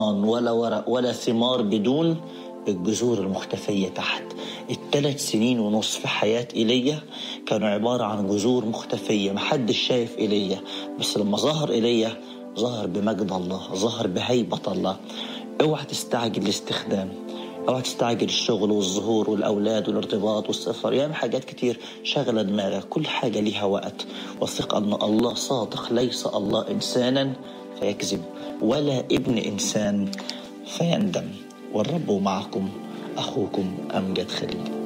ولا ورق ولا ثمار بدون الجذور المختفية تحت الثلاث سنين ونص في حياة إيليا كانوا عبارة عن جذور مختفية محدش شايف إيليا بس لما ظهر إيليا ظهر بمجد الله ظهر بهيبة الله اوعى تستعجل الاستخدام اوعى تستعجل الشغل والظهور والاولاد والارتباط والسفر يعني حاجات كتير شغله دماغك كل حاجه ليها وقت وثق ان الله صادق ليس الله انسانا فيكذب ولا ابن انسان فيندم والرب معكم اخوكم امجد خليل